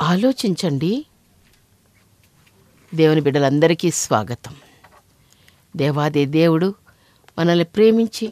ఆలోచించండి దేవుని బిడ్డలందరికీ స్వాగతం దేవాది దేవుడు మనల్ని ప్రేమించి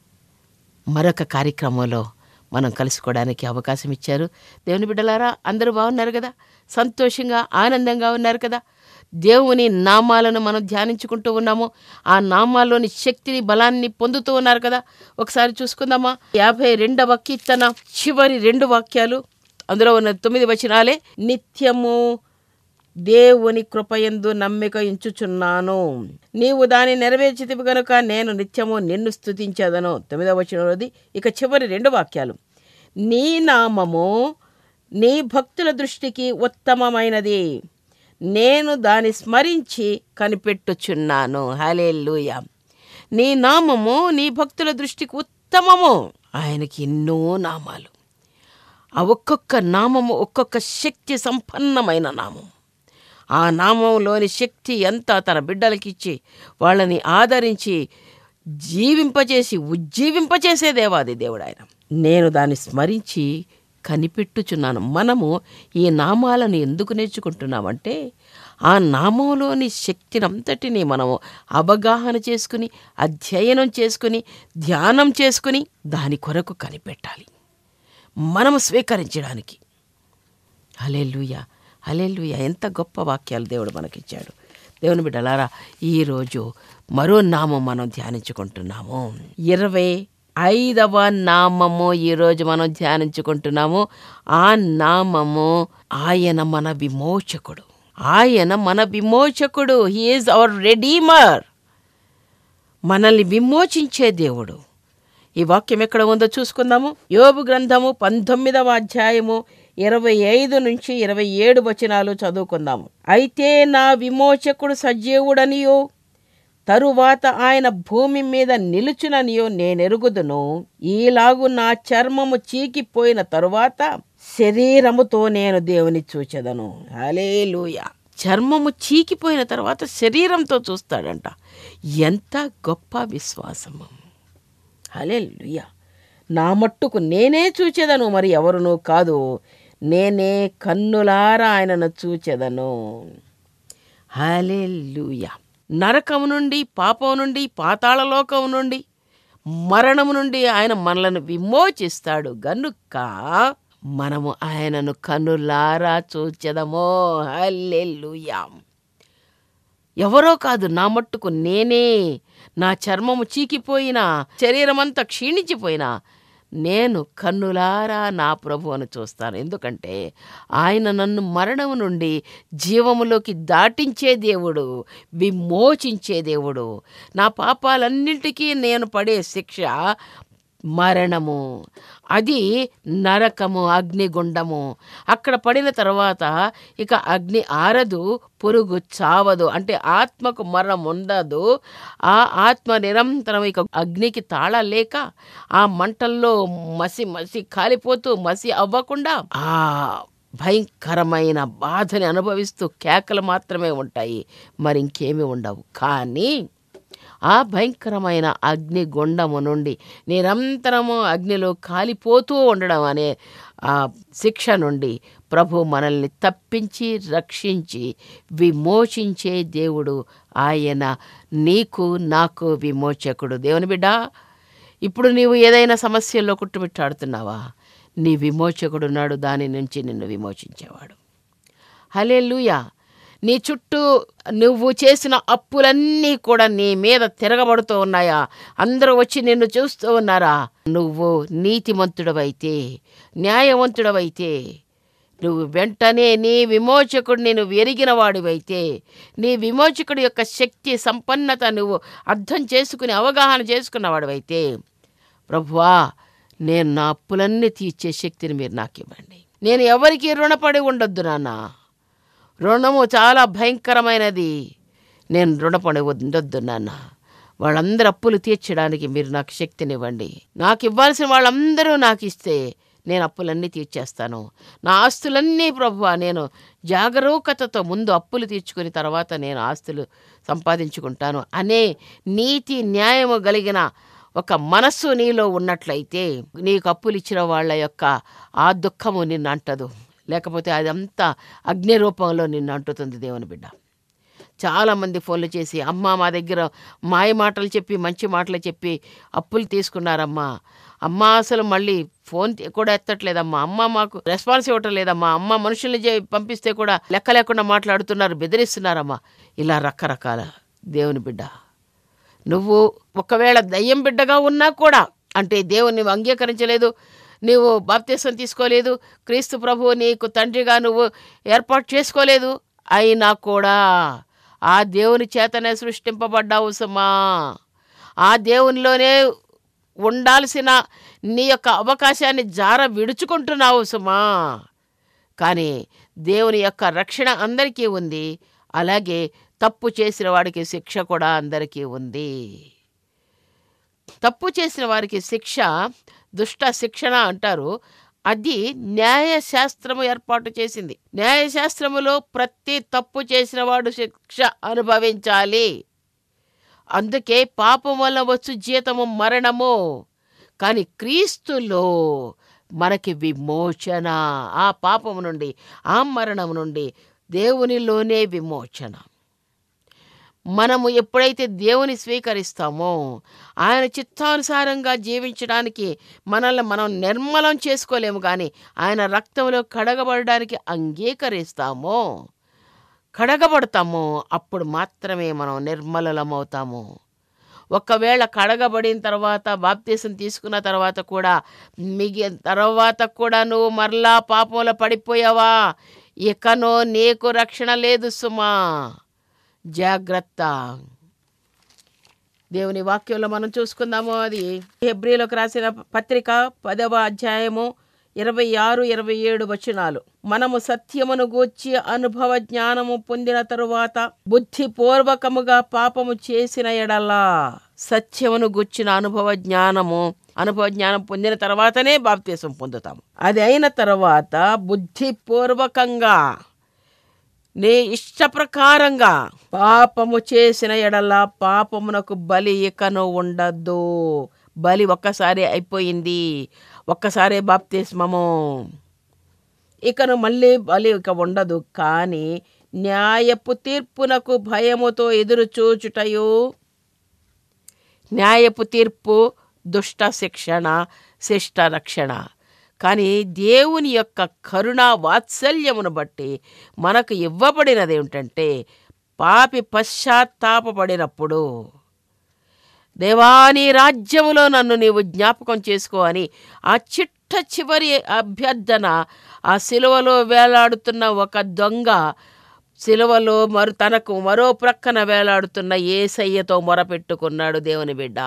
మరొక కార్యక్రమంలో మనం కలుసుకోవడానికి అవకాశం ఇచ్చారు దేవుని బిడ్డలారా అందరూ బాగున్నారు కదా సంతోషంగా ఆనందంగా ఉన్నారు కదా దేవుని నామాలను మనం ధ్యానించుకుంటూ ఉన్నాము ఆ నామాల్లోని శక్తిని బలాన్ని పొందుతూ ఉన్నారు కదా ఒకసారి చూసుకుందామా యాభై రెండవ కీర్తన చివరి రెండు వాక్యాలు అందులో ఉన్న తొమ్మిది వచనాలే నిత్యము దేవుని కృపయందు నమ్మిక ఇంచుచున్నాను నీవు దాన్ని నెరవేర్చితివి గనుక నేను నిత్యము నిన్ను స్తుతించదను తొమ్మిదవ వచనంలోది ఇక చివరి రెండు వాక్యాలు నీ నామము నీ భక్తుల దృష్టికి ఉత్తమమైనది నేను దాన్ని స్మరించి కనిపెట్టుచున్నాను హలేలుయ నీ నామము నీ భక్తుల దృష్టికి ఉత్తమము ఆయనకి ఎన్నో నామాలు ఆ ఒక్కొక్క నామము ఒక్కొక్క శక్తి సంపన్నమైన నామం ఆ నామంలోని శక్తి ఎంత తన బిడ్డలకిచ్చి వాళ్ళని ఆదరించి జీవింపచేసి ఉజ్జీవింపచేసే దేవాది దేవుడు ఆయన నేను దాన్ని స్మరించి కనిపెట్టుచున్నాను మనము ఈ నామాలను ఎందుకు నేర్చుకుంటున్నామంటే ఆ నామంలోని శక్తినంతటిని మనము అవగాహన చేసుకుని అధ్యయనం చేసుకుని ధ్యానం చేసుకుని దాని కొరకు కనిపెట్టాలి మనము స్వీకరించడానికి హలెలుయ హలెలుయ ఎంత గొప్ప వాక్యాలు దేవుడు మనకిచ్చాడు దేవుని బిడ్డలారా ఈరోజు మరో నామం మనం ధ్యానించుకుంటున్నాము ఇరవై ఐదవ నామము ఈరోజు మనం ధ్యానించుకుంటున్నాము ఆ నామము ఆయన మన విమోచకుడు ఆయన మన విమోచకుడు హీఈస్ అవర్ రెడీమర్ మనల్ని విమోచించే దేవుడు ఈ వాక్యం ఎక్కడ ఉందో చూసుకుందాము యోబు గ్రంథము పంతొమ్మిదవ అధ్యాయము ఇరవై ఐదు నుంచి ఇరవై ఏడు వచనాలు చదువుకుందాము అయితే నా విమోచకుడు సజీవుడనియో తరువాత ఆయన భూమి మీద నిలుచుననియో నేనెరుగుదును ఈలాగు నా చర్మము చీకిపోయిన తరువాత శరీరముతో నేను దేవుని చూచెదను హలేలుయ చర్మము చీకిపోయిన తర్వాత శరీరంతో చూస్తాడంట ఎంత గొప్ప విశ్వాసము హలెలుయ నా మట్టుకు నేనే చూచెదను మరి ఎవరునూ కాదు నేనే కన్నులారా ఆయనను చూచెదను హలెలుయ నరకము నుండి పాపం నుండి పాతాళలోకం నుండి మరణము నుండి ఆయన మనలను విమోచిస్తాడు గనుక మనము ఆయనను కన్నులారా చూచెదమో హల్లెలూయా ఎవరో కాదు నా మట్టుకు నేనే నా చర్మము చీకిపోయినా శరీరమంతా క్షీణించిపోయినా నేను కన్నులారా నా ప్రభువును చూస్తాను ఎందుకంటే ఆయన నన్ను మరణము నుండి జీవములోకి దాటించే దేవుడు విమోచించే దేవుడు నా పాపాలన్నింటికీ నేను పడే శిక్ష మరణము అది నరకము అగ్నిగుండము అక్కడ పడిన తర్వాత ఇక అగ్ని ఆరదు పురుగు చావదు అంటే ఆత్మకు మరణం ఉండదు ఆ ఆత్మ నిరంతరం ఇక అగ్నికి తాళలేక ఆ మంటల్లో మసి మసి కాలిపోతూ మసి అవ్వకుండా ఆ భయంకరమైన బాధని అనుభవిస్తూ కేకలు మాత్రమే ఉంటాయి మరి ఇంకేమీ ఉండవు కానీ ఆ భయంకరమైన అగ్ని గుండము నుండి నిరంతరము అగ్నిలో కాలిపోతూ ఉండడం అనే ఆ శిక్ష నుండి ప్రభు మనల్ని తప్పించి రక్షించి విమోచించే దేవుడు ఆయన నీకు నాకు విమోచకుడు దేవుని బిడ్డ ఇప్పుడు నీవు ఏదైనా సమస్యల్లో కుట్టుమిట్టాడుతున్నావా నీ విమోచకుడున్నాడు దాని నుంచి నిన్ను విమోచించేవాడు హలే నీ చుట్టూ నువ్వు చేసిన అప్పులన్నీ కూడా నీ మీద తిరగబడుతూ ఉన్నాయా అందరూ వచ్చి నిన్ను చూస్తూ ఉన్నారా నువ్వు నీతిమంతుడవైతే న్యాయవంతుడవైతే నువ్వు వెంటనే నీ విమోచకుడు నేను ఎరిగిన వాడివైతే నీ విమోచకుడి యొక్క శక్తి సంపన్నత నువ్వు అర్థం చేసుకుని అవగాహన చేసుకున్నవాడివైతే ప్రభువా నేను నా అప్పులన్నీ తీర్చే శక్తిని మీరు నాకు ఇవ్వండి నేను ఎవరికి రుణపడి ఉండొద్దు నాన్న రుణము చాలా భయంకరమైనది నేను రుణపడి ఉండొద్దు నాన్న వాళ్ళందరూ అప్పులు తీర్చడానికి మీరు నాకు శక్తినివ్వండి నాకు ఇవ్వాల్సిన వాళ్ళందరూ నాకు ఇస్తే నేను అప్పులన్నీ తీర్చేస్తాను నా ఆస్తులన్నీ ప్రభువా నేను జాగరూకతతో ముందు అప్పులు తీర్చుకుని తర్వాత నేను ఆస్తులు సంపాదించుకుంటాను అనే నీతి న్యాయము కలిగిన ఒక మనస్సు నీలో ఉన్నట్లయితే నీకు అప్పులు ఇచ్చిన వాళ్ళ యొక్క ఆ దుఃఖము నిన్ను అంటదు లేకపోతే అదంతా అగ్ని రూపంలో నిన్ను అంటుతుంది దేవుని బిడ్డ చాలామంది ఫోన్లు చేసి అమ్మ మా దగ్గర మాయ మాటలు చెప్పి మంచి మాటలు చెప్పి అప్పులు తీసుకున్నారమ్మా అమ్మ అసలు మళ్ళీ ఫోన్ తి- కూడా ఎత్తట్లేదమ్మా అమ్మ మాకు రెస్పాన్స్ ఇవ్వటం లేదమ్మా అమ్మ మనుషుల్ని చే- పంపిస్తే కూడా లెక్క లేకుండా మాట్లాడుతున్నారు బెదిరిస్తున్నారమ్మా ఇలా రకరకాల దేవుని బిడ్డ నువ్వు ఒకవేళ దయ్యం బిడ్డగా ఉన్నా కూడా అంటే దేవుని నువ్వు అంగీకరించలేదు నీవు బాప్తీసం తీసుకోలేదు క్రీస్తు ప్రభువు నీకు తండ్రిగా నువ్వు ఏర్పాటు చేసుకోలేదు అయినా కూడా ఆ దేవుని చేతనే సృష్టింపబడ్డావు సుమా ఆ దేవునిలోనే ఉండాల్సిన నీ యొక్క అవకాశాన్ని జార విడుచుకుంటున్నావు సుమా కానీ దేవుని యొక్క రక్షణ అందరికీ ఉంది అలాగే తప్పు చేసిన వాడికి శిక్ష కూడా అందరికీ ఉంది తప్పు చేసిన వారికి శిక్ష దుష్ట శిక్షణ అంటారు అది న్యాయశాస్త్రము ఏర్పాటు చేసింది న్యాయశాస్త్రములో ప్రతి తప్పు చేసిన వాడు శిక్ష అనుభవించాలి అందుకే పాపం వల్ల వచ్చు జీతము మరణము కానీ క్రీస్తులో మనకి విమోచన ఆ పాపము నుండి ఆ మరణం నుండి దేవునిలోనే విమోచన మనము ఎప్పుడైతే దేవుని స్వీకరిస్తామో ఆయన చిత్తానుసారంగా జీవించడానికి మనల్ని మనం నిర్మలం చేసుకోలేము కానీ ఆయన రక్తంలో కడగబడడానికి అంగీకరిస్తామో కడగబడతామో అప్పుడు మాత్రమే మనం నిర్మలమవుతాము ఒకవేళ కడగబడిన తర్వాత బాప్తీసం తీసుకున్న తర్వాత కూడా మిగిలిన తర్వాత కూడా నువ్వు మరలా పాపంలో పడిపోయావా ఇకనో నీకు రక్షణ లేదు సుమా జాగ్రత్త దేవుని వాక్యంలో మనం చూసుకుందాము అది హెబ్రిలోకి రాసిన పత్రిక పదవ అధ్యాయము ఇరవై ఆరు ఇరవై ఏడు వచనాలు మనము సత్యమును గూర్చి అనుభవ జ్ఞానము పొందిన తరువాత బుద్ధిపూర్వకముగా పాపము చేసిన ఎడలా సత్యమును గుచ్చిన అనుభవ జ్ఞానము అనుభవ జ్ఞానం పొందిన తర్వాతనే బాప్తీసం పొందుతాము అది అయిన తర్వాత బుద్ధిపూర్వకంగా నీ ఇష్ట ప్రకారంగా పాపము చేసిన ఎడల పాపమునకు బలి ఇకను ఉండద్దు బలి ఒక్కసారి అయిపోయింది ఒక్కసారే బాప్తిస్మము ఇకను మళ్ళీ బలి ఇక ఉండదు కానీ న్యాయపు తీర్పునకు భయముతో ఎదురు చూచుటయు న్యాయపు తీర్పు దుష్ట శిక్షణ శిష్ట రక్షణ కానీ దేవుని యొక్క కరుణ వాత్సల్యమును బట్టి మనకు ఇవ్వబడినది ఏమిటంటే పాపి పశ్చాత్తాపపడినప్పుడు దేవాని రాజ్యములో నన్ను నీవు జ్ఞాపకం చేసుకో అని ఆ చిట్ట చివరి అభ్యర్థన ఆ సిలువలో వేలాడుతున్న ఒక దొంగ సిలువలో మరు తనకు మరో ప్రక్కన వేలాడుతున్న ఏసయ్యతో మొరపెట్టుకున్నాడు దేవుని బిడ్డ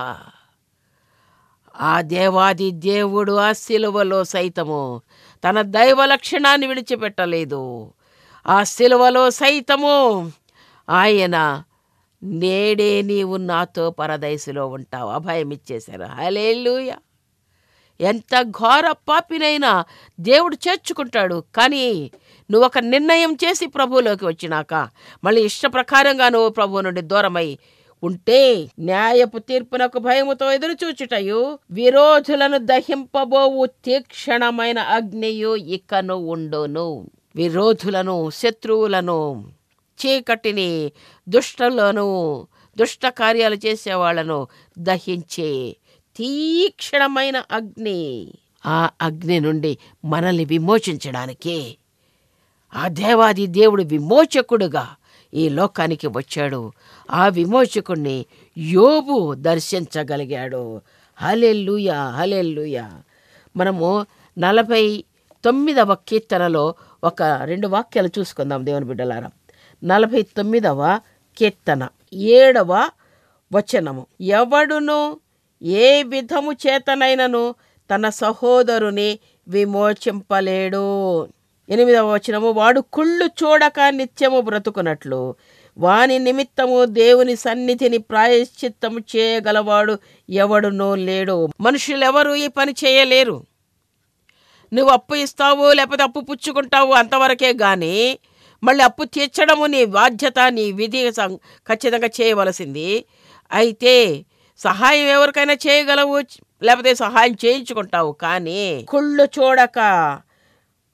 ఆ దేవాది దేవుడు ఆ సిలువలో సైతము తన దైవ లక్షణాన్ని విడిచిపెట్టలేదు ఆ సిలువలో సైతము ఆయన నేడే నీవు నాతో పరదయసులో ఉంటావు అభయం ఇచ్చేశారు హలేలుయ ఎంత ఘోర పాపినైనా దేవుడు చేర్చుకుంటాడు కానీ నువ్వు ఒక నిర్ణయం చేసి ప్రభువులోకి వచ్చినాక మళ్ళీ ఇష్ట ప్రకారంగా నువ్వు ప్రభువు నుండి దూరమై ఉంటే న్యాయపు తీర్పునకు భయముతో ఎదురు చూచుటయు విరోధులను దహింపబోవు తీక్షణమైన అగ్నియు ఇకను ఉండును విరోధులను శత్రువులను చీకటిని దుష్టలను దుష్ట కార్యాలు చేసేవాళ్లను దహించే తీక్షణమైన అగ్ని ఆ అగ్ని నుండి మనల్ని విమోచించడానికి ఆ దేవాది దేవుడు విమోచకుడుగా ఈ లోకానికి వచ్చాడు ఆ విమోచకుణ్ణి యోబు దర్శించగలిగాడు హలెల్లుయా హలెల్లుయా మనము నలభై తొమ్మిదవ కీర్తనలో ఒక రెండు వాక్యాలు చూసుకుందాం దేవుని బిడ్డలారా నలభై తొమ్మిదవ కీర్తన ఏడవ వచనము ఎవడును ఏ విధము చేతనైనను తన సహోదరుని విమోచింపలేడు ఎనిమిదవ వచనము వాడు కుళ్ళు చూడక నిత్యము బ్రతుకున్నట్లు వాని నిమిత్తము దేవుని సన్నిధిని ప్రాయశ్చిత్తము చేయగలవాడు ఎవడునో లేడు మనుషులెవరు ఈ పని చేయలేరు నువ్వు అప్పు ఇస్తావు లేకపోతే అప్పు పుచ్చుకుంటావు అంతవరకే కానీ మళ్ళీ అప్పు తీర్చడము నీ బాధ్యత నీ విధి సం- ఖచ్చితంగా చేయవలసింది అయితే సహాయం ఎవరికైనా చేయగలవు లేకపోతే సహాయం చేయించుకుంటావు కానీ కుళ్ళు చూడక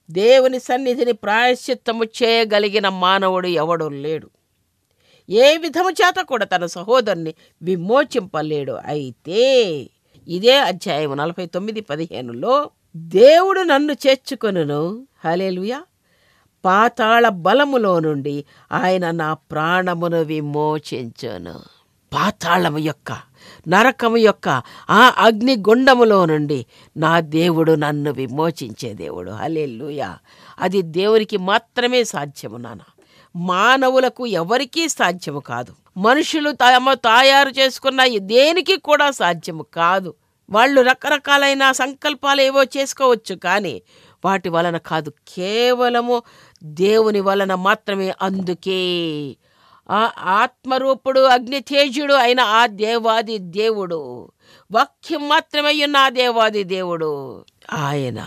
దేవుని సన్నిధిని ప్రాయశ్చిత్తము చేయగలిగిన మానవుడు ఎవడు లేడు ఏ విధము చేత కూడా తన సహోదరుని విమోచింపలేడు అయితే ఇదే అధ్యాయం నలభై తొమ్మిది పదిహేనులో దేవుడు నన్ను చేర్చుకొనును హలేలుయా పాతాళ బలములో నుండి ఆయన నా ప్రాణమును విమోచించును పాతాళము యొక్క నరకము యొక్క ఆ అగ్ని గుండములో నుండి నా దేవుడు నన్ను విమోచించే దేవుడు హల్లెలూయా అది దేవునికి మాత్రమే సాధ్యము నాన్న మానవులకు ఎవరికీ సాధ్యము కాదు మనుషులు తమ తయారు చేసుకున్న ఈ దేనికి కూడా సాధ్యము కాదు వాళ్ళు రకరకాలైన సంకల్పాలు ఏవో చేసుకోవచ్చు కానీ వాటి వలన కాదు కేవలము దేవుని వలన మాత్రమే అందుకే ఆ ఆత్మరూపుడు అగ్నితేజుడు అయిన ఆ దేవాది దేవుడు వాక్యం మాత్రమే ఉన్న ఆ దేవాది దేవుడు ఆయన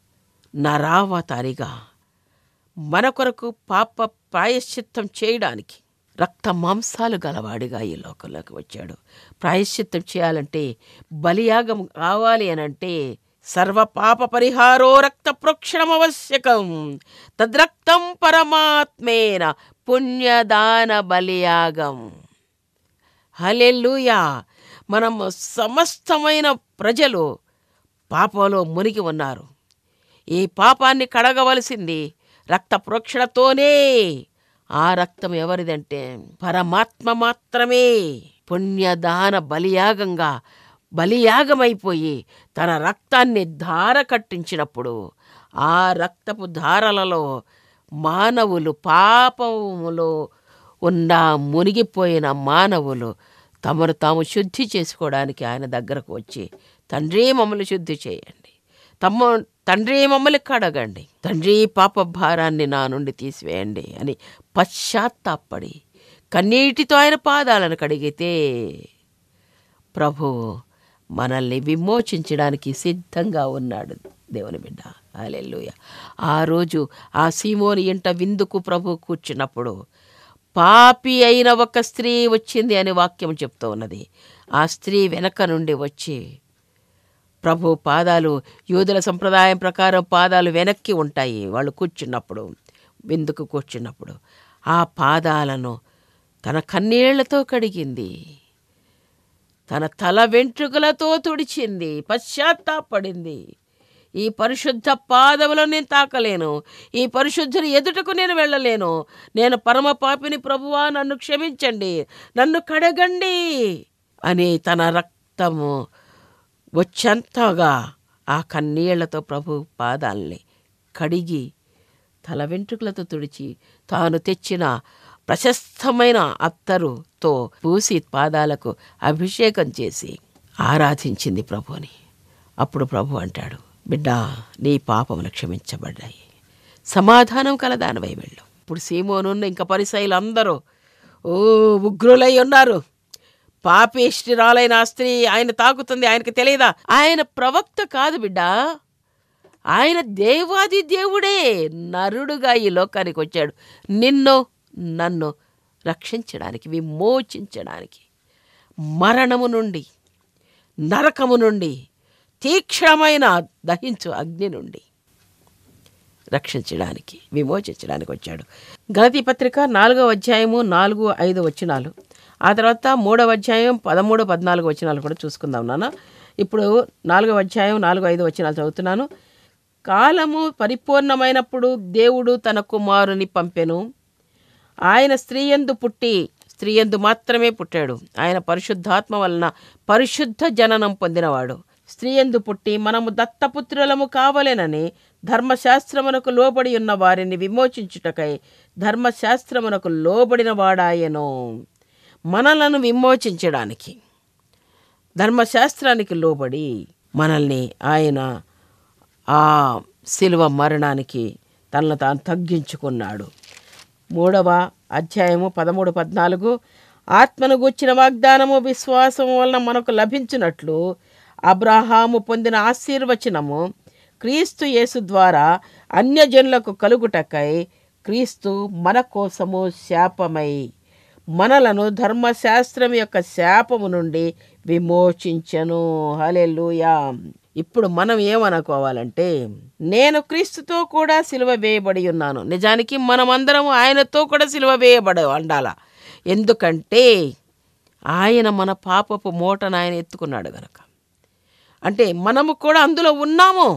నరావతారిగా మన కొరకు పాప ప్రాయశ్చిత్తం చేయడానికి రక్త మాంసాలు గలవాడిగా ఈ లోకంలోకి వచ్చాడు ప్రాయశ్చిత్తం చేయాలంటే బలియాగం కావాలి అనంటే సర్వ పాప పరిహారో రక్త ప్రోక్షణం అవశ్యకం తద్రక్తం పరమాత్మేన పుణ్యదాన బలియాగం హలెల్లుయా మనం సమస్తమైన ప్రజలు పాపంలో మునిగి ఉన్నారు ఈ పాపాన్ని కడగవలసింది రక్త ప్రోక్షణతోనే ఆ రక్తం ఎవరిదంటే పరమాత్మ మాత్రమే పుణ్యదాన బలియాగంగా బలియాగమైపోయి తన రక్తాన్ని ధార కట్టించినప్పుడు ఆ రక్తపు ధారలలో మానవులు పాపములో ఉన్న మునిగిపోయిన మానవులు తమను తాము శుద్ధి చేసుకోవడానికి ఆయన దగ్గరకు వచ్చి తండ్రి మమ్మల్ని శుద్ధి చేయండి తమ్మ తండ్రి మమ్మల్ని కడగండి తండ్రి పాప భారాన్ని నా నుండి తీసివేయండి అని పశ్చాత్తాపడి కన్నీటితో ఆయన పాదాలను కడిగితే ప్రభు మనల్ని విమోచించడానికి సిద్ధంగా ఉన్నాడు దేవుని బిడ్డ అలెల్లుయ ఆ రోజు ఆ సీమోని ఇంట విందుకు ప్రభు కూర్చున్నప్పుడు పాపి అయిన ఒక స్త్రీ వచ్చింది అని వాక్యం చెప్తూ ఉన్నది ఆ స్త్రీ వెనక నుండి వచ్చి ప్రభు పాదాలు యూదుల సంప్రదాయం ప్రకారం పాదాలు వెనక్కి ఉంటాయి వాళ్ళు కూర్చున్నప్పుడు విందుకు కూర్చున్నప్పుడు ఆ పాదాలను తన కన్నీళ్లతో కడిగింది తన తల వెంట్రుకలతో తుడిచింది పశ్చాత్తాపడింది ఈ పరిశుద్ధ పాదములను నేను తాకలేను ఈ పరిశుద్ధుని ఎదుటకు నేను వెళ్ళలేను నేను పరమ పాపిని ప్రభువా నన్ను క్షమించండి నన్ను కడగండి అని తన రక్తము వచ్చంతగా ఆ కన్నీళ్లతో ప్రభు పాదాల్ని కడిగి తల వెంట్రుకలతో తుడిచి తాను తెచ్చిన ప్రశస్తమైన అత్తరుతో పూసి పాదాలకు అభిషేకం చేసి ఆరాధించింది ప్రభుని అప్పుడు ప్రభు అంటాడు బిడ్డ నీ పాపములు క్షమించబడ్డాయి సమాధానం కలదానవై వెళ్ళు ఇప్పుడు సీమోనున్న ఇంకా పరిసైలు అందరూ ఓ ఉగ్రులై ఉన్నారు పాపిష్టిరాలైన ఆ స్త్రీ ఆయన తాకుతుంది ఆయనకి తెలియదా ఆయన ప్రవక్త కాదు బిడ్డ ఆయన దేవాది దేవుడే నరుడుగా ఈ లోకానికి వచ్చాడు నిన్ను నన్ను రక్షించడానికి విమోచించడానికి మరణము నుండి నరకము నుండి తీక్షణమైన దహించు అగ్ని నుండి రక్షించడానికి విమోచించడానికి వచ్చాడు గలతీ పత్రిక నాలుగవ అధ్యాయము నాలుగు ఐదు వచనాలు ఆ తర్వాత మూడవ అధ్యాయం పదమూడు పద్నాలుగు వచనాలు కూడా చూసుకుందాం నాన్న ఇప్పుడు నాలుగవ అధ్యాయం నాలుగు ఐదు వచనాలు చదువుతున్నాను కాలము పరిపూర్ణమైనప్పుడు దేవుడు తన కుమారుని పంపెను ఆయన స్త్రీయందు పుట్టి స్త్రీయందు మాత్రమే పుట్టాడు ఆయన పరిశుద్ధాత్మ వలన పరిశుద్ధ జననం పొందినవాడు స్త్రీయందు పుట్టి మనము దత్తపుత్రులము కావలేనని ధర్మశాస్త్రమునకు లోబడి ఉన్న వారిని విమోచించుటకై ధర్మశాస్త్రమునకు లోబడిన వాడాయను మనలను విమోచించడానికి ధర్మశాస్త్రానికి లోబడి మనల్ని ఆయన ఆ శిలువ మరణానికి తనను తాను తగ్గించుకున్నాడు మూడవ అధ్యాయము పదమూడు పద్నాలుగు ఆత్మను గూర్చిన వాగ్దానము విశ్వాసము వలన మనకు లభించినట్లు అబ్రహాము పొందిన ఆశీర్వచనము క్రీస్తు యేసు ద్వారా అన్యజనులకు కలుగుటకై క్రీస్తు మన కోసము శాపమై మనలను ధర్మశాస్త్రం యొక్క శాపము నుండి విమోచించను హలెలుయా ఇప్పుడు మనం ఏమనుకోవాలంటే నేను క్రీస్తుతో కూడా సిలువ వేయబడి ఉన్నాను నిజానికి మనమందరం ఆయనతో కూడా సిలువ వేయబడి ఉండాల ఎందుకంటే ఆయన మన పాపపు మూటను ఆయన ఎత్తుకున్నాడు గనక అంటే మనము కూడా అందులో ఉన్నాము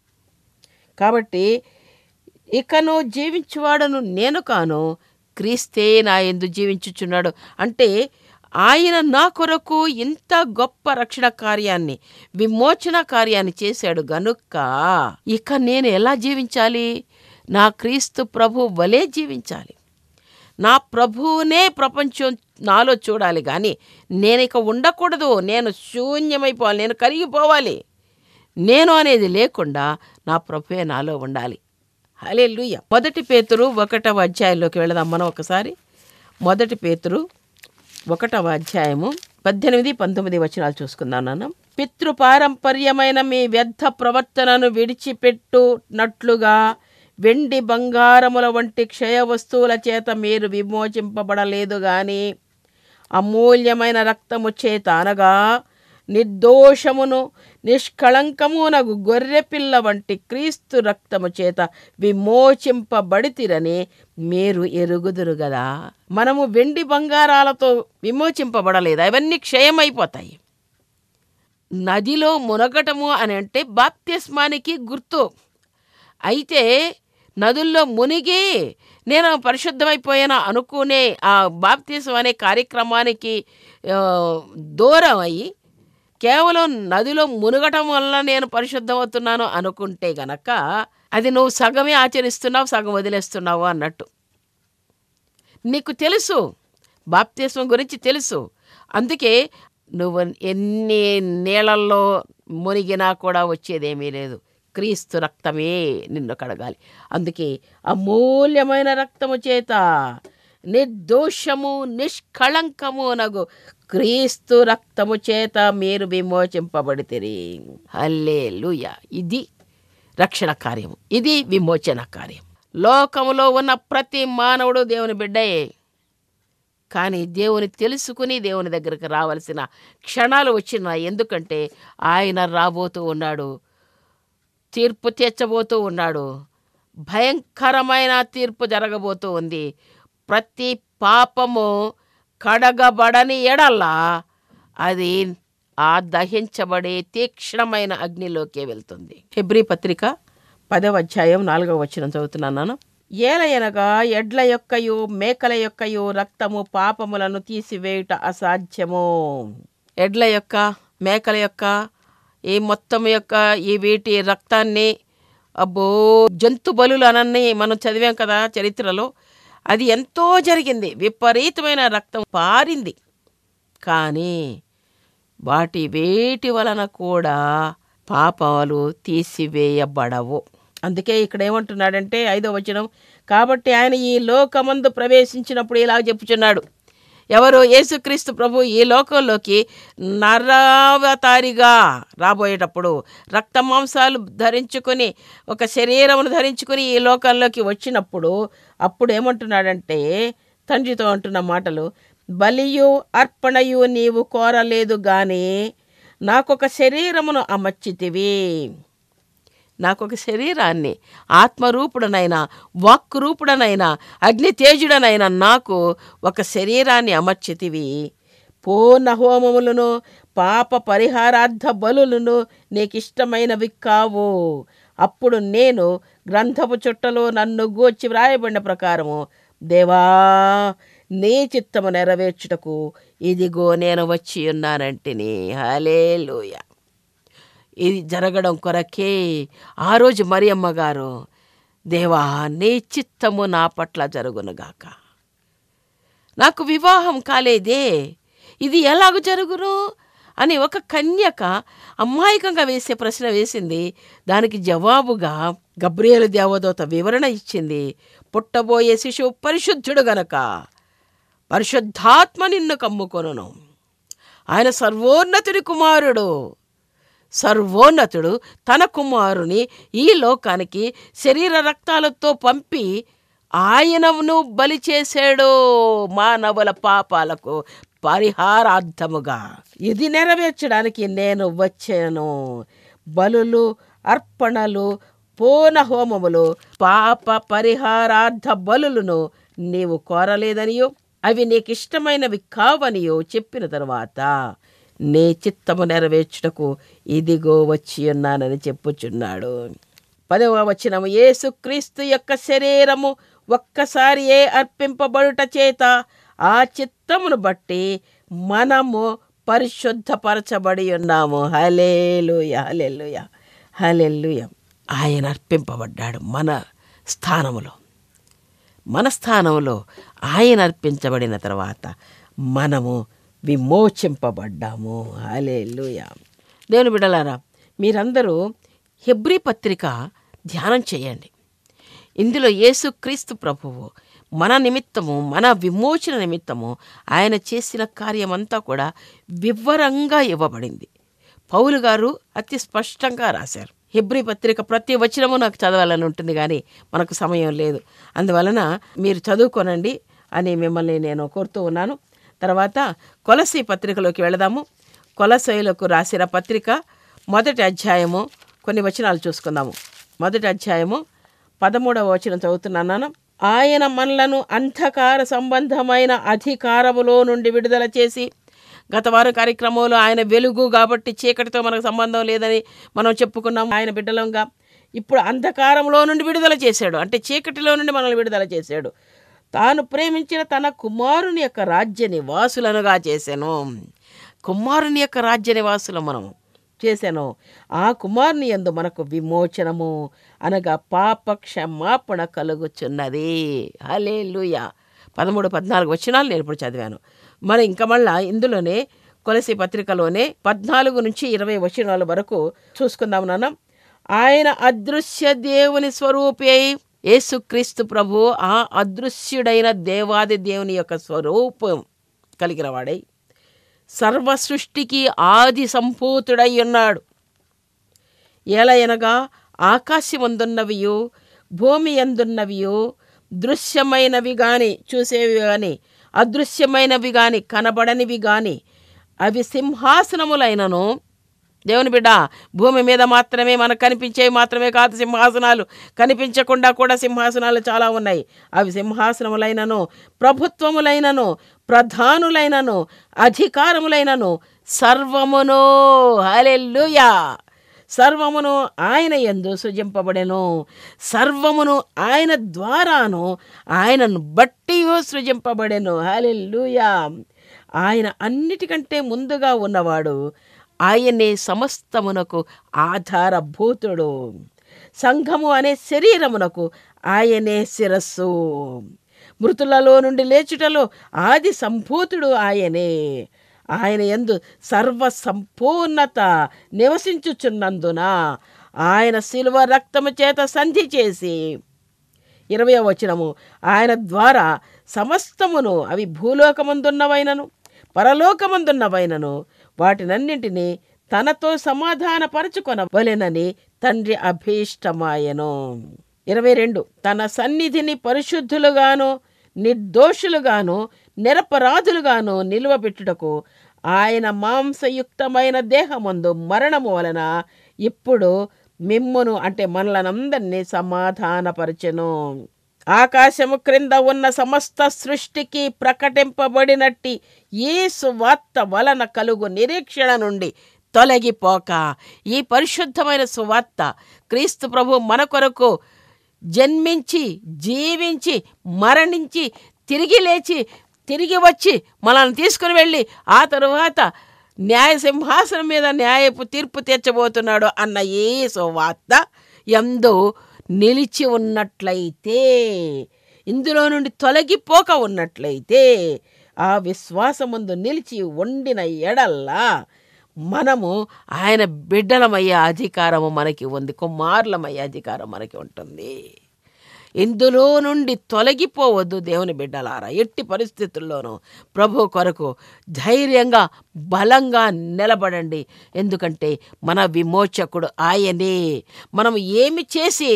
కాబట్టి ఇకను జీవించువాడను నేను కాను క్రీస్తే నా ఎందు జీవించుచున్నాడు అంటే ఆయన నా కొరకు ఇంత గొప్ప రక్షణ కార్యాన్ని విమోచన కార్యాన్ని చేశాడు గనుక ఇక నేను ఎలా జీవించాలి నా క్రీస్తు ప్రభు వలే జీవించాలి నా ప్రభువునే ప్రపంచం నాలో చూడాలి కానీ నేను ఇక ఉండకూడదు నేను శూన్యమైపోవాలి నేను కరిగిపోవాలి నేను అనేది లేకుండా నా ప్రభువే నాలో ఉండాలి హలే మొదటి పేతురు ఒకటవ అధ్యాయంలోకి వెళదాం మనం ఒకసారి మొదటి పేతురు ఒకటవ అధ్యాయము పద్దెనిమిది పంతొమ్మిది వచనాలు చూసుకుందాం నాన్న పితృపారంపర్యమైన మీ వ్యర్థ ప్రవర్తనను విడిచిపెట్టునట్లుగా వెండి బంగారముల వంటి క్షయ వస్తువుల చేత మీరు విమోచింపబడలేదు గాని అమూల్యమైన రక్తము చేత అనగా నిర్దోషమును నిష్కళంకమునగు గొర్రెపిల్ల వంటి క్రీస్తు రక్తము చేత విమోచింపబడితిరని మీరు ఎరుగుదురు గదా మనము వెండి బంగారాలతో విమోచింపబడలేదు అవన్నీ క్షయమైపోతాయి నదిలో మునగటము అని అంటే బాప్తిస్మానికి గుర్తు అయితే నదుల్లో మునిగి నేను పరిశుద్ధమైపోయాను అనుకునే ఆ బాప్తీసం అనే కార్యక్రమానికి ఆ, దూరం అయ్యి కేవలం నదిలో మునగటం వల్ల నేను పరిశుద్ధమవుతున్నాను అనుకుంటే గనక అది నువ్వు సగమే ఆచరిస్తున్నావు సగం వదిలేస్తున్నావు అన్నట్టు నీకు తెలుసు బాప్తిస్మం గురించి తెలుసు అందుకే నువ్వు ఎన్ని నీళ్ళల్లో మునిగినా కూడా వచ్చేదేమీ లేదు క్రీస్తు రక్తమే నిన్ను కడగాలి అందుకే అమూల్యమైన రక్తము చేత నిర్దోషము నిష్కళంకము నగు క్రీస్తు రక్తము చేత మీరు విమోచింపబడితిరి హల్లే ఇది రక్షణ కార్యము ఇది విమోచన కార్యం లోకములో ఉన్న ప్రతి మానవుడు దేవుని బిడ్డయే కానీ దేవుని తెలుసుకుని దేవుని దగ్గరికి రావాల్సిన క్షణాలు వచ్చినాయి ఎందుకంటే ఆయన రాబోతూ ఉన్నాడు తీర్పు తీర్చబోతూ ఉన్నాడు భయంకరమైన తీర్పు జరగబోతూ ఉంది ప్రతి పాపము కడగబడని ఎడల్లా అది ఆ దహించబడే తీక్షణమైన అగ్నిలోకే వెళ్తుంది ఫిబ్రి పత్రిక పదవ అధ్యాయం నాలుగవ వచనం చదువుతున్నాను ఏలయనగా ఎడ్ల యొక్కయు మేకల యొక్కయు రక్తము పాపములను తీసివేయుట అసాధ్యము ఎడ్ల యొక్క మేకల యొక్క ఈ మొత్తం యొక్క ఈ వీటి రక్తాన్ని అబ్బో జంతు బలులు అనని మనం చదివాం కదా చరిత్రలో అది ఎంతో జరిగింది విపరీతమైన రక్తం పారింది కానీ వాటి వేటి వలన కూడా పాపాలు తీసివేయబడవు అందుకే ఇక్కడ ఏమంటున్నాడంటే ఐదో వచనం కాబట్టి ఆయన ఈ లోకమందు ప్రవేశించినప్పుడు ఇలా చెప్పుచున్నాడు ఎవరు యేసుక్రీస్తు ప్రభు ఈ లోకంలోకి నరావతారిగా రాబోయేటప్పుడు రక్త మాంసాలు ధరించుకొని ఒక శరీరమును ధరించుకొని ఈ లోకంలోకి వచ్చినప్పుడు అప్పుడు ఏమంటున్నాడంటే తండ్రితో అంటున్న మాటలు బలియు అర్పణయు నీవు కోరలేదు గాని నాకొక శరీరమును అమర్చితివి నాకొక శరీరాన్ని ఆత్మరూపుడనైనా వాక్కురూపుడనైనా అగ్ని తేజుడనైనా నాకు ఒక శరీరాన్ని అమర్చితివి పూర్ణ హోమములను పాప పరిహారార్థ బలులను నీకిష్టమైనవి కావు అప్పుడు నేను గ్రంథపు చుట్టలో నన్ను గూర్చి వ్రాయబడిన ప్రకారము దేవా నీ చిత్తము నెరవేర్చుటకు ఇదిగో నేను వచ్చి ఉన్నానంటిని హలేలుయ ఇది జరగడం కొరకే ఆ రోజు మరియమ్మ గారు దేవా నీ చిత్తము నా పట్ల జరుగునుగాక నాకు వివాహం కాలేదే ఇది ఎలాగ జరుగును అని ఒక కన్యక అమాయకంగా వేసే ప్రశ్న వేసింది దానికి జవాబుగా గబ్రియలు దేవదూత వివరణ ఇచ్చింది పుట్టబోయే శిశువు పరిశుద్ధుడు గనక పరిశుద్ధాత్మ నిన్ను కమ్ముకొనును ఆయన సర్వోన్నతుడి కుమారుడు సర్వోన్నతుడు తన కుమారుని ఈ లోకానికి శరీర రక్తాలతో పంపి ఆయనను బలి చేశాడు మానవుల పాపాలకు పరిహారార్థముగా ఇది నెరవేర్చడానికి నేను వచ్చాను బలులు అర్పణలు పూర్ణ హోమములు పాప పరిహారార్థ బలులను నీవు కోరలేదనియో అవి నీకు ఇష్టమైనవి కావనియో చెప్పిన తరువాత నీ చిత్తము నెరవేర్చుటకు ఇదిగో వచ్చి ఉన్నానని చెప్పుచున్నాడు పదవ వచనము యేసుక్రీస్తు యొక్క శరీరము ఒక్కసారి ఏ అర్పింపబడుట చేత ఆ చిత్తమును బట్టి మనము పరిశుద్ధపరచబడి ఉన్నాము హలేలుయ హలెల్లుయ హలెల్లుయ ఆయన అర్పింపబడ్డాడు మన స్థానములో మన స్థానంలో ఆయన అర్పించబడిన తర్వాత మనము విమోచింపబడ్డాము హలేలుయ దేవుని బిడలారా మీరందరూ హెబ్రీ పత్రిక ధ్యానం చేయండి ఇందులో యేసుక్రీస్తు ప్రభువు మన నిమిత్తము మన విమోచన నిమిత్తము ఆయన చేసిన కార్యమంతా కూడా వివరంగా ఇవ్వబడింది పౌలు గారు అతి స్పష్టంగా రాశారు హెబ్రి పత్రిక ప్రతి వచనము నాకు చదవాలని ఉంటుంది కానీ మనకు సమయం లేదు అందువలన మీరు చదువుకోనండి అని మిమ్మల్ని నేను కోరుతూ ఉన్నాను తర్వాత కొలసి పత్రికలోకి వెళదాము కొలసైలకు రాసిన పత్రిక మొదటి అధ్యాయము కొన్ని వచనాలు చూసుకుందాము మొదటి అధ్యాయము పదమూడవ వచనం చదువుతున్నాను ఆయన మనలను అంధకార సంబంధమైన అధికారములో నుండి విడుదల చేసి గత వారం కార్యక్రమంలో ఆయన వెలుగు కాబట్టి చీకటితో మనకు సంబంధం లేదని మనం చెప్పుకున్నాం ఆయన బిడ్డలంగా ఇప్పుడు అంధకారంలో నుండి విడుదల చేశాడు అంటే చీకటిలో నుండి మనల్ని విడుదల చేశాడు తాను ప్రేమించిన తన కుమారుని యొక్క రాజ్య నివాసులనుగా చేశాను కుమారుని యొక్క రాజ్య నివాసులు మనము చేశాను ఆ కుమారుని యందు మనకు విమోచనము అనగా పాప క్షమాపణ కలుగుచున్నది హలే పదమూడు పద్నాలుగు వచనాలు నేను ఇప్పుడు చదివాను మరి ఇంకా మళ్ళా ఇందులోనే కొలసి పత్రికలోనే పద్నాలుగు నుంచి ఇరవై వచనాల వరకు చూసుకుందాం నాన్న ఆయన అదృశ్య దేవుని స్వరూపి అయి యేసుక్రీస్తు ప్రభు ఆ అదృశ్యుడైన దేవాది దేవుని యొక్క స్వరూపం కలిగిన వాడై సర్వ సృష్టికి ఆది సంపూతుడై ఉన్నాడు ఎలయనగా ఆకాశమందున్నవియు భూమి ఎందున్నవియు దృశ్యమైనవి గాని చూసేవి గాని అదృశ్యమైనవి గాని కనబడనివి గాని అవి సింహాసనములైనను దేవుని బిడ్డ భూమి మీద మాత్రమే మనకు కనిపించేవి మాత్రమే కాదు సింహాసనాలు కనిపించకుండా కూడా సింహాసనాలు చాలా ఉన్నాయి అవి సింహాసనములైనను ప్రభుత్వములైనను ప్రధానులైనను అధికారములైనను సర్వమును హలెల్లుయా సర్వమును ఆయన ఎందు సృజింపబడెను సర్వమును ఆయన ద్వారాను ఆయనను బట్టి సృజింపబడెను హలెల్లుయా ఆయన అన్నిటికంటే ముందుగా ఉన్నవాడు ఆయనే సమస్తమునకు ఆధారభూతుడు సంఘము అనే శరీరమునకు ఆయనే శిరస్సు మృతులలో నుండి లేచుటలో ఆది సంభూతుడు ఆయనే ఆయన ఎందు సర్వ సంపూర్ణత నివసించుచున్నందున ఆయన శిలువ రక్తము చేత సంధి చేసి ఇరవై వచనము ఆయన ద్వారా సమస్తమును అవి భూలోకమందున్నవైనను పరలోకమందున్నవైనను వాటినన్నింటినీ తనతో సమాధానపరచుకొనవలెనని తండ్రి అభీష్టమాయను ఇరవై రెండు తన సన్నిధిని పరిశుద్ధులుగాను నిర్దోషులుగాను నిరపరాధులుగాను నిలువబెట్టుటకు ఆయన మాంసయుక్తమైన దేహమందు మరణము వలన ఇప్పుడు మిమ్మును అంటే మనలనందరినీ సమాధానపరచెను ఆకాశము క్రింద ఉన్న సమస్త సృష్టికి ప్రకటింపబడినట్టి ఈ సువార్త వలన కలుగు నిరీక్షణ నుండి తొలగిపోక ఈ పరిశుద్ధమైన సువార్త క్రీస్తు ప్రభు మన కొరకు జన్మించి జీవించి మరణించి తిరిగి లేచి తిరిగి వచ్చి మనల్ని తీసుకుని వెళ్ళి ఆ తరువాత న్యాయ సింహాసనం మీద న్యాయపు తీర్పు తీర్చబోతున్నాడు అన్న ఏ సువార్త ఎందు నిలిచి ఉన్నట్లయితే ఇందులో నుండి తొలగిపోక ఉన్నట్లయితే ఆ విశ్వాసముందు నిలిచి వండిన ఎడల్లా మనము ఆయన బిడ్డలమయ్యే అధికారము మనకి ఉంది కుమారులమయ్యే అధికారం మనకి ఉంటుంది ఇందులో నుండి తొలగిపోవద్దు దేవుని బిడ్డలారా ఎట్టి పరిస్థితుల్లోనూ ప్రభు కొరకు ధైర్యంగా బలంగా నిలబడండి ఎందుకంటే మన విమోచకుడు ఆయనే మనం ఏమి చేసి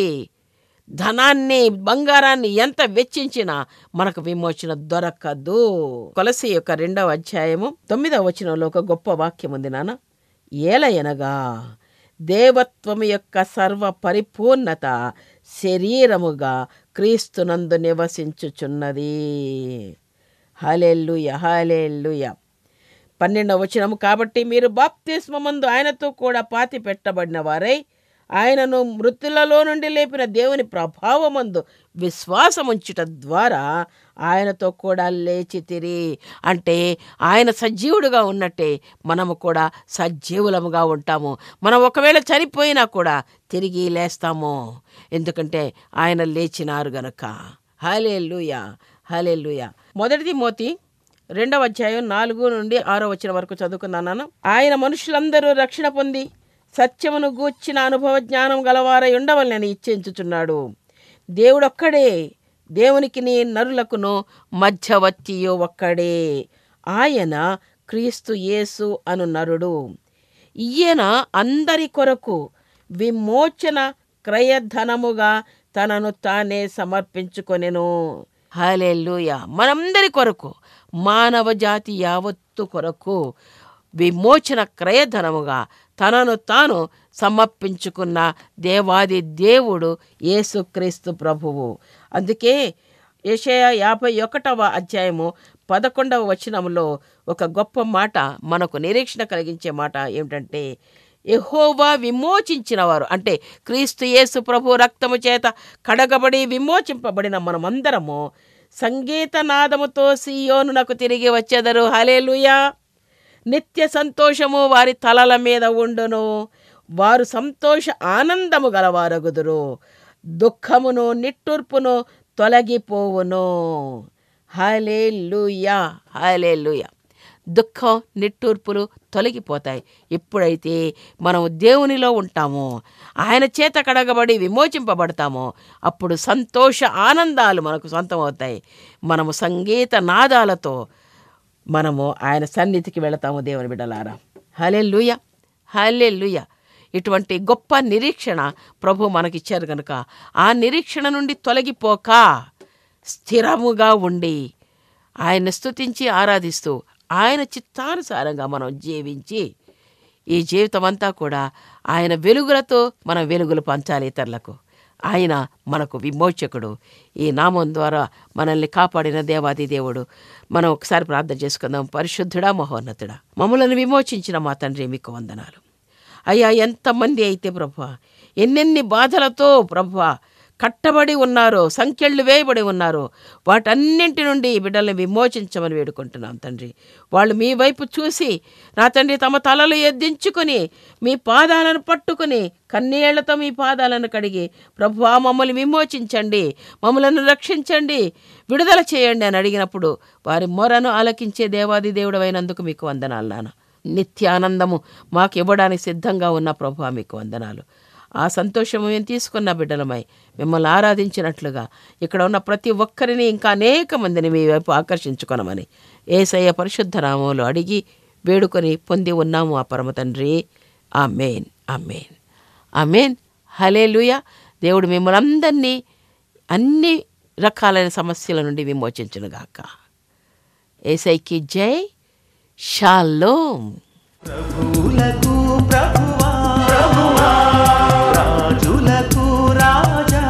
ధనాన్ని బంగారాన్ని ఎంత వెచ్చించినా మనకు విమోచన దొరకదు కొలసి యొక్క రెండవ అధ్యాయము తొమ్మిదవ వచనంలో ఒక గొప్ప వాక్యం ఉంది నాన్న ఏలయనగా దేవత్వము యొక్క సర్వ పరిపూర్ణత శరీరముగా క్రీస్తునందు నివసించుచున్నది హలెల్లుయ హలెల్లుయ పన్నెండవ వచనము కాబట్టి మీరు బాప్తిస్మమందు ఆయనతో కూడా పాతి పెట్టబడిన వారై ఆయనను మృతులలో నుండి లేపిన దేవుని ప్రభావమందు విశ్వాసముంచుట ద్వారా ఆయనతో కూడా లేచితిరి అంటే ఆయన సజీవుడుగా ఉన్నట్టే మనము కూడా సజీవులముగా ఉంటాము మనం ఒకవేళ చనిపోయినా కూడా తిరిగి లేస్తాము ఎందుకంటే ఆయన లేచినారు గనక హలే లూయ హలే లూయ మొదటిది మోతి రెండవ అధ్యాయం నాలుగు నుండి ఆరో వచ్చిన వరకు చదువుకున్నాను ఆయన మనుషులందరూ రక్షణ పొంది సత్యమును గూర్చిన అనుభవ జ్ఞానం గలవారై ఉండవలని ఇచ్చించుచున్నాడు దేవుడొక్కడే దేవునికి నీ నరులకును మధ్యవర్తియు ఒక్కడే ఆయన క్రీస్తు యేసు అను నరుడు ఈయన అందరి కొరకు విమోచన క్రయధనముగా తనను తానే సమర్పించుకొనెను హల్లెలూయ మనందరి కొరకు మానవ జాతి యావత్తు కొరకు విమోచన క్రయధనముగా తనను తాను సమర్పించుకున్న దేవాది దేవుడు యేసుక్రీస్తు ప్రభువు అందుకే యెషయా యాభై ఒకటవ అధ్యాయము పదకొండవ వచనంలో ఒక గొప్ప మాట మనకు నిరీక్షణ కలిగించే మాట ఏమిటంటే యెహోవా విమోచించిన వారు అంటే క్రీస్తు యేసు ప్రభు రక్తము చేత కడగబడి విమోచింపబడిన మనమందరము సంగీత నాదముతో సియోనునకు తిరిగి వచ్చేదరు హలేలుయా నిత్య సంతోషము వారి తలల మీద ఉండును వారు సంతోష ఆనందము గలవారగుదురు దుఃఖమును నిట్టూర్పును తొలగిపోవును హలేలుయా హలేలుయా దుఃఖం నిట్టూర్పులు తొలగిపోతాయి ఎప్పుడైతే మనం దేవునిలో ఉంటామో ఆయన చేత కడగబడి విమోచింపబడతామో అప్పుడు సంతోష ఆనందాలు మనకు సొంతమవుతాయి మనము సంగీత నాదాలతో మనము ఆయన సన్నిధికి వెళతాము దేవుని బిడ్డలారా హలే లూయ హలే లూయ ఇటువంటి గొప్ప నిరీక్షణ ప్రభు మనకిచ్చారు కనుక ఆ నిరీక్షణ నుండి తొలగిపోక స్థిరముగా ఉండి ఆయన స్తుతించి ఆరాధిస్తూ ఆయన చిత్తానుసారంగా మనం జీవించి ఈ జీవితం అంతా కూడా ఆయన వెలుగులతో మనం వెలుగులు పంచాలి ఇతరులకు ఆయన మనకు విమోచకుడు ఈ నామం ద్వారా మనల్ని కాపాడిన దేవాది దేవుడు మనం ఒకసారి ప్రార్థన చేసుకుందాం పరిశుద్ధుడా మహోన్నతుడా మమ్మలను విమోచించిన మా తండ్రి మీకు వందనాలు అయ్యా ఎంతమంది అయితే ప్రభు ఎన్నెన్ని బాధలతో ప్రభు కట్టబడి ఉన్నారో సంఖ్యళ్ళు వేయబడి ఉన్నారో వాటన్నింటి నుండి ఈ బిడ్డల్ని విమోచించమని వేడుకుంటున్నాం తండ్రి వాళ్ళు మీ వైపు చూసి నా తండ్రి తమ తలలు ఎద్దించుకొని మీ పాదాలను పట్టుకొని కన్నీళ్లతో మీ పాదాలను కడిగి ప్రభు మమ్మల్ని విమోచించండి మమ్మలను రక్షించండి విడుదల చేయండి అని అడిగినప్పుడు వారి మొరను ఆలకించే దేవాది దేవుడమైనందుకు మీకు వందనాలు నాన్న నిత్యానందము మాకు ఇవ్వడానికి సిద్ధంగా ఉన్న ప్రభు మీకు వందనాలు ఆ సంతోషము మేము తీసుకున్న బిడ్డలమై మిమ్మల్ని ఆరాధించినట్లుగా ఇక్కడ ఉన్న ప్రతి ఒక్కరిని ఇంకా అనేక మందిని మీ వైపు ఆకర్షించుకొనమని ఏసయ్య పరిశుద్ధ నామంలో అడిగి వేడుకొని పొంది ఉన్నాము ఆ పరమ తండ్రి ఆ మెయిన్ ఆ మెయిన్ ఆ మెయిన్ హలే దేవుడు మిమ్మల్ని అందరినీ అన్ని రకాలైన సమస్యల నుండి విమోచించునుగాక ఏసైకి జై షాలోమ్ ప్రభువులకు ప్రభువా రాజులకు రాజా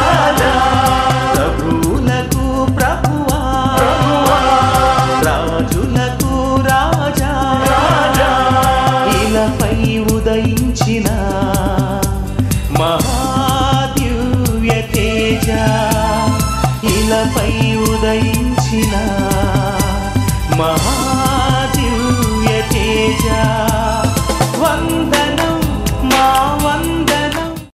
ప్రభువులకు ప్రభువా రాజులకు రాజా ఇలపై ఉదయించిన మహాదివ్య తేజ ఇలపై ఉదయించిన మహా